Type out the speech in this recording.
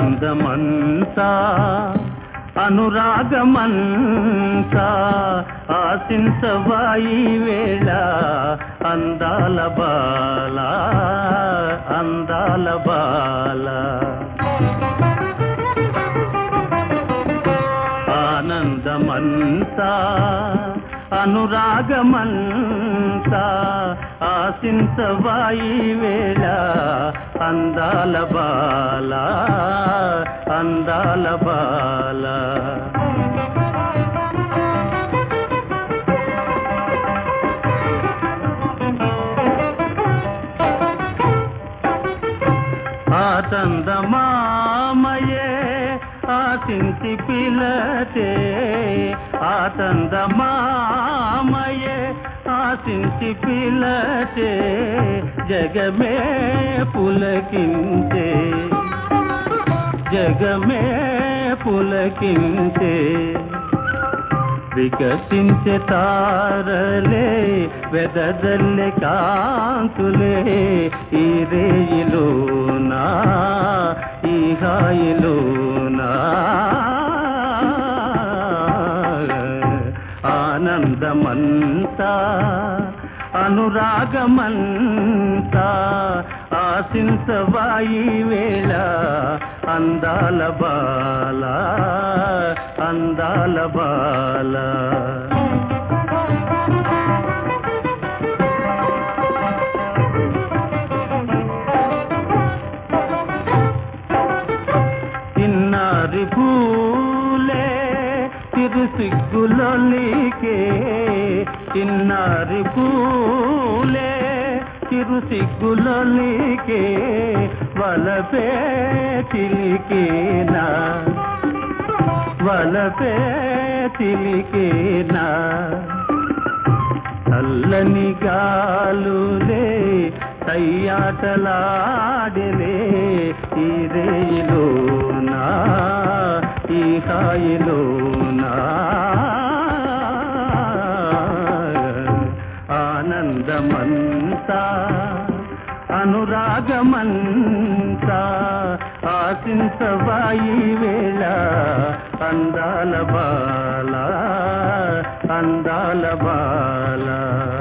ఆనందమంతా అనురాగమంతా ఆశించవాయి వేళ అందాల బాల అందాల బాల ఆనందమంతా అనురాగమంతా ఆశించవాయి వేళ అందాల బాల అందాల బాల ఆతందమామయే ఆశించి పిలచే ఆతందమామయే ఆశించి పిలచే జగమే పులకించే జగమే పులకించే వికసించే తారలే వెదజల్లె కాంతులే ఈ రేయిలోనా ఈ హాయిలోనా ఆనందమంతా అనురాగమంతా ఆశించవాయి వేళ అందాల బాల అందాల బాల చిన్నారి పూలే తిరుసిగ్గులొలికే చిన్నారి పూలే తిరుసిగ్గులొలికే వలపే చిలికేనా వలపే చిలికేనా చల్లని గాలులే సయ్యాటలాడిలే ఈ రేయిలోనా ఈ హాయిలోనా ఆనందమంతా అనురాగమంతా ఆశించవాయి వేళ అందాల బాల అందాల బాల